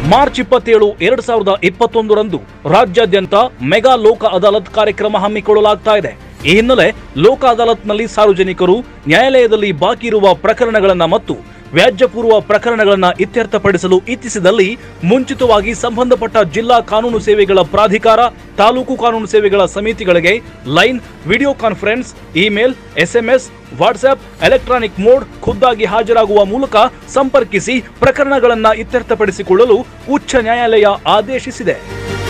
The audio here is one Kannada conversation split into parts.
ಮಾರ್ಚ್ ಇಪ್ಪತ್ತೇಳು ಎರಡ್ ಸಾವಿರದ ಇಪ್ಪತ್ತೊಂದರಂದು ರಾಜ್ಯಾದ್ಯಂತ ಮೆಗಾ ಲೋಕ ಅದಾಲತ್ ಕಾರ್ಯಕ್ರಮ ಹಮ್ಮಿಕೊಳ್ಳಲಾಗ್ತಾ ಇದೆ ಈ ಹಿನ್ನೆಲೆ ಲೋಕ ಅದಾಲತ್ನಲ್ಲಿ ಸಾರ್ವಜನಿಕರು ನ್ಯಾಯಾಲಯದಲ್ಲಿ ಬಾಕಿ ಇರುವ ಪ್ರಕರಣಗಳನ್ನ ಮತ್ತು ವ್ಯಾಜ್ಯಪೂರ್ವ ಪ್ರಕರಣಗಳನ್ನ ಇತ್ಯರ್ಥಪಡಿಸಲು ಇಚ್ಛಿಸಿದಲ್ಲಿ ಮುಂಚಿತವಾಗಿ ಸಂಬಂಧಪಟ್ಟ ಜಿಲ್ಲಾ ಕಾನೂನು ಸೇವೆಗಳ ಪ್ರಾಧಿಕಾರ ತಾಲೂಕು ಕಾನೂನು ಸೇವೆಗಳ ಸಮಿತಿಗಳಿಗೆ line video conference email SMS WhatsApp electronic mode ಖುದ್ದಾಗಿ ಹಾಜರಾಗುವ ಮೂಲಕ ಸಂಪರ್ಕಿಸಿ ಪ್ರಕರಣಗಳನ್ನ ಇತ್ಯರ್ಥಪಡಿಸಿಕೊಳ್ಳಲು ಉಚ್ಚ ನ್ಯಾಯಾಲಯ ಆದೇಶಿಸಿದೆ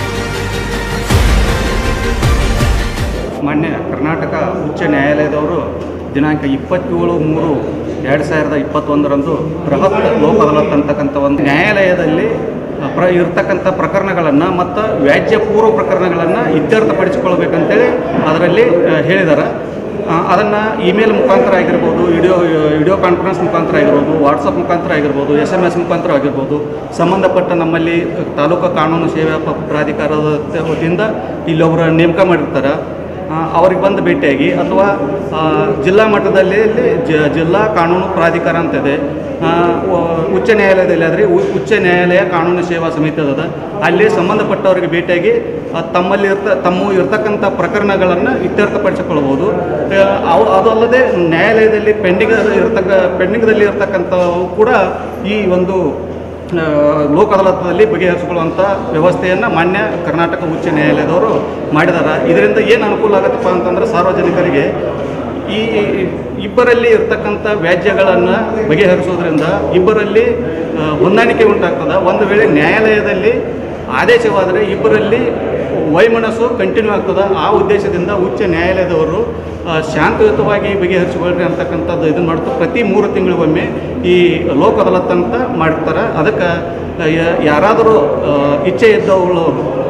ಮಾನ್ಯ ಕರ್ನಾಟಕ ಉಚ್ಚ ನ್ಯಾಯಾಲಯದವರು ದಿನಾಂಕ ಇಪ್ಪತ್ತೇಳು ಮೂರು ಎರಡು ಸಾವಿರದ ಇಪ್ಪತ್ತೊಂದರಂದು ಬೃಹತ್ ಲೋಕ ಅದಾಲತ್ ಅಂತಕ್ಕಂಥ ಒಂದು ನ್ಯಾಯಾಲಯದಲ್ಲಿ ಅ, ಪ್ರ ಇರ್ತಕ್ಕಂಥ ಪ್ರಕರಣಗಳನ್ನು ಮತ್ತು ವ್ಯಾಜ್ಯ ಪೂರ್ವ ಪ್ರಕರಣಗಳನ್ನು ಇತ್ಯರ್ಥಪಡಿಸಿಕೊಳ್ಬೇಕಂತೇಳಿ ಅದರಲ್ಲಿ ಹೇಳಿದ್ದಾರೆ ಅದನ್ನು ಇಮೇಲ್ ಮುಖಾಂತರ ಆಗಿರ್ಬೋದು ವಿಡಿಯೋ ವಿಡಿಯೋ ಕಾನ್ಫರೆನ್ಸ್ ಮುಖಾಂತರ ಆಗಿರ್ಬೋದು ವಾಟ್ಸಪ್ ಮುಖಾಂತರ ಆಗಿರ್ಬೋದು ಎಸ್ ಎಮ್ ಎಸ್ ಮುಖಾಂತರ ಆಗಿರ್ಬೋದು ಸಂಬಂಧಪಟ್ಟ ನಮ್ಮಲ್ಲಿ ತಾಲೂಕು ಕಾನೂನು ಸೇವಾ ಪ- ಪ್ರಾಧಿಕಾರದ ವತಿಯಿಂದ ಇಲ್ಲೊಬ್ಬರ ನೇಮಕ ಮಾಡಿರ್ತಾರೆ ಆ, ಅವ್ರಿಗೆ ಬಂದು ಭೇಟಿಯಾಗಿ ಅಥವಾ ಆ, ಜಿಲ್ಲಾ ಮಟ್ಟದಲ್ಲಿ ಇಲ್ಲಿ ಜ ಜಿಲ್ಲಾ ಕಾನೂನು ಪ್ರಾಧಿಕಾರ ಅಂತಿದೆ ಆ, ವ- ಉಚ್ಚ ನ್ಯಾಯಾಲಯದಲ್ಲಿ ಆದರೆ ಉಚ್ಚ ನ್ಯಾಯಾಲಯ ಕಾನೂನು ಸೇವಾ ಸಮಿತಿ ಅದ ಅಲ್ಲಿ ಸಂಬಂಧಪಟ್ಟವರಿಗೆ ಭೇಟಿಯಾಗಿ ಆ, ತಮ್ಮಲ್ಲಿ ಇರ್ತ ತಮ್ಮ ಇರ್ತಕ್ಕಂಥ ಪ್ರಕರಣಗಳನ್ನು ಇತ್ಯರ್ಥಪಡಿಸಿಕೊಳ್ಬೋದು ಆ, ಅವು ಅದು ಅಲ್ಲದೆ ನ್ಯಾಯಾಲಯದಲ್ಲಿ ಪೆಂಡಿಂಗ್ ಇರ್ತಕ್ಕ ಪೆಂಡಿಂಗ್ದಲ್ಲಿ ಇರ್ತಕ್ಕಂಥವು ಕೂಡ ಈ ಒಂದು ಆ, ಲೋಕ ಅದಾಲತ್ನಲ್ಲಿ ಬಗೆಹರಿಸಿಕೊಳ್ಳುವಂಥ ವ್ಯವಸ್ಥೆಯನ್ನು ಮಾನ್ಯ ಕರ್ನಾಟಕ ಉಚ್ಚ ನ್ಯಾಯಾಲಯದವರು ಮಾಡಿದ್ದಾರೆ ಇದರಿಂದ ಏನು ಅನುಕೂಲ ಆಗುತ್ತಪ್ಪ ಅಂತಂದ್ರೆ ಸಾರ್ವಜನಿಕರಿಗೆ ಈ ಇಬ್ಬರಲ್ಲಿ ಇರ್ತಕ್ಕಂಥ ವ್ಯಾಜ್ಯಗಳನ್ನು ಬಗೆಹರಿಸೋದ್ರಿಂದ ಇಬ್ಬರಲ್ಲಿ ಆ, ಹೊಂದಾಣಿಕೆ ಉಂಟಾಗ್ತದೆ ಒಂದು ವೇಳೆ ನ್ಯಾಯಾಲಯದಲ್ಲಿ ಆದೇಶವಾದರೆ ಇಬ್ಬರಲ್ಲಿ ವೈಮನಸ್ಸು ಕಂಟಿನ್ಯೂ ಆಗ್ತದೆ ಆ ಉದ್ದೇಶದಿಂದ ಉಚ್ಚ ನ್ಯಾಯಾಲಯದವರು ಆ, ಶಾಂತಿಯುತವಾಗಿ ಬಗೆಹರಿಸಿಕೊಳ್ಳ್ರಿ ಅಂತಕ್ಕಂಥದ್ದು ಇದನ್ನು ಮಾಡ್ತಾ ಪ್ರತಿ ಮೂರು ತಿಂಗಳಿಗೊಮ್ಮೆ ಈ ಲೋಕ ಅದಾಲತ್ ಅಂತ ಮಾಡ್ತಾರೆ ಅದಕ್ಕೆ ಯ- ಯಾರಾದರೂ ಆ, ಇಚ್ಛೆ ಇದ್ದವರು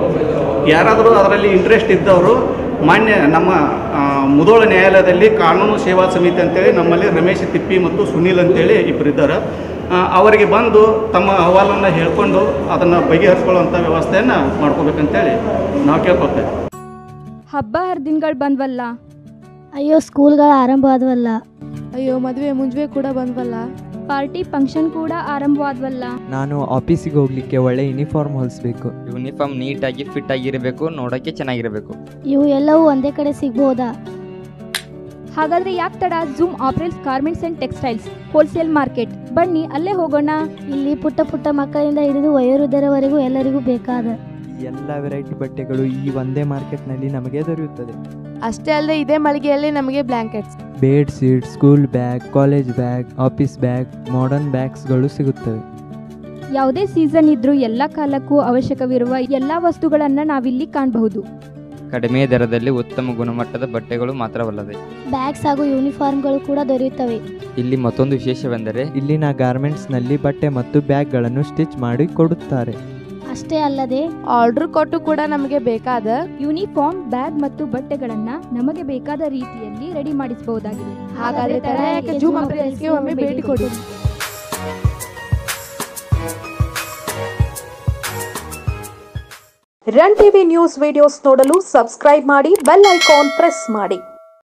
ಯಾರಾದರೂ ಅದರಲ್ಲಿ ಇಂಟ್ರೆಸ್ಟ್ ಇದ್ದವರು ಮಾನ್ಯ ನಮ್ಮ ಆ, ಮುಧೋಳ ನ್ಯಾಯಾಲಯದಲ್ಲಿ ಕಾನೂನು ಸೇವಾ ಸಮಿತಿ ಅಂತೇಳಿ ನಮ್ಮಲ್ಲಿ ರಮೇಶ್ ತಿಪ್ಪಿ ಮತ್ತು ಸುನೀಲ್ ಅಂತೇಳಿ ಇಬ್ಬರಿದ್ದಾರೆ ಆ, ಅವರಿಗೆ ಬಂದು ತಮ್ಮ ಅಹವಾಲನ್ನು ಹೇಳ್ಕೊಂಡು ಅದನ್ನು ಬಗೆಹರಿಸ್ಕೊಳ್ಳುವಂಥ ವ್ಯವಸ್ಥೆಯನ್ನು ಮಾಡ್ಕೋಬೇಕಂತೇಳಿ ನಾವು ಕೇಳ್ಕೊಳ್ತೇವೆ ಹಬ್ಬ ಹರಿದಿನಗಳು ಬಂದ್ವಲ್ಲ ಅಯ್ಯೋ ಸ್ಕೂಲ್ಗಳು ಆರಂಭ ಆದವಲ್ಲ ಅಯ್ಯೋ ಮದುವೆ ಮುಂಜುವೆ ಕೂಡ ಬಂದ್ವಲ್ಲ ಪಾರ್ಟಿ ಫಂಕ್ಷನ್ ಕೂಡ ಆರಂಭವಾದ್ವಲ್ಲ ನಾನು ಆಫೀಸಿಗೆ ಹೋಗ್ಲಿಕ್ಕೆ ಒಳ್ಳೆ ಯೂನಿಫಾರ್ಮ್ ಹೊಲಿಸ್ಬೇಕು ಯೂನಿಫಾರ್ಮ್ ನೀಟಾಗಿ ಫಿಟ್ ಆಗಿರಬೇಕು ನೋಡೋಕ್ಕೆ ಚೆನ್ನಾಗಿರಬೇಕು ಇವು ಎಲ್ಲವೂ ಒಂದೇ ಕಡೆ ಸಿಗ್ಬೋದಾ ಹಾಗಾದ್ರೆ ಯಾಕೆ ತಡ Zoom apparels garments and textiles wholesale market ಬನ್ನಿ ಅಲ್ಲೇ ಹೋಗೋಣ ಇಲ್ಲಿ ಪುಟ್ಟ ಪುಟ್ಟ ಮಕ್ಕಳಿಂದ ಹಿಡಿದು ವಯೋವೃದ್ಧರವರೆಗೂ ಎಲ್ಲರಿಗೂ ಬೇಕಾದ ಈ ಎಲ್ಲ ವೆರೈಟಿ ಬಟ್ಟೆಗಳು ಈ ಒಂದೇ ಮಾರ್ಕೆಟ್ನಲ್ಲಿ ನಮಗೆ ದೊರೆಯುತ್ತದೆ ಅಷ್ಟೇ ಅಲ್ಲದೆ ಇದೇ ಮಳಿಗೆಯಲ್ಲಿ ನಮಗೆ blankets bed sheet school bag college bag office bag modern ಬ್ಯಾಗ್ಸ್ಗಳು ಸಿಗುತ್ತವೆ ಯಾವುದೇ ಸೀಸನ್ ಇದ್ರೂ ಎಲ್ಲ ಕಾಲಕ್ಕೂ ಅವಶ್ಯಕವಿರುವ ಎಲ್ಲ ವಸ್ತುಗಳನ್ನ ನಾವಿಲ್ಲಿ ಕಾಣಬಹುದು ಕಡಿಮೆ ದರದಲ್ಲಿ ಉತ್ತಮ ಗುಣಮಟ್ಟದ ಬಟ್ಟೆಗಳು ಮಾತ್ರವಲ್ಲದೆ ಬ್ಯಾಗ್ಸ್ ಹಾಗೂ ಯೂನಿಫಾರ್ಮ್ಗಳು ಕೂಡ ದೊರೆಯುತ್ತವೆ ಇಲ್ಲಿ ಮತ್ತೊಂದು ವಿಶೇಷವೆಂದರೆ ಇಲ್ಲಿನ ಗಾರ್ಮೆಂಟ್ಸ್ನಲ್ಲಿ ಬಟ್ಟೆ ಮತ್ತು ಬ್ಯಾಗ್ಗಳನ್ನು ಸ್ಟಿಚ್ ಮಾಡಿ ಕೊಡುತ್ತಾರೆ ಅಷ್ಟೇ ಅಲ್ಲದೆ ಆರ್ಡರ್ ಕೊಟ್ಟು ಕೂಡ ನಮಗೆ ಬೇಕಾದ ಯೂನಿಫಾರ್ಮ್ ಬ್ಯಾಗ್ ಮತ್ತು ಬಟ್ಟೆಗಳನ್ನ ನಮಗೆ ಬೇಕಾದ ರೀತಿಯಲ್ಲಿ ರೆಡಿ ಮಾಡಿಸಬಹುದಾಗಿದೆ ಹಾಗಾದ್ರೆ ತಡ ಯಾಕೆ ಜೂಮ್ ಅಪ್ರಿಲ್ಸ್ಗೆ ಒಮ್ಮೆ ಭೇಟಿ ಕೊಡಿ ರನ್ ಟಿವಿ ನ್ಯೂಸ್ ವಿಡಿಯೋಸ್ ನೋಡಲು ಸಬ್ಸ್ಕ್ರೈಬ್ ಮಾಡಿ ಬೆಲ್ ಐಕಾನ್ ಪ್ರೆಸ್ ಮಾಡಿ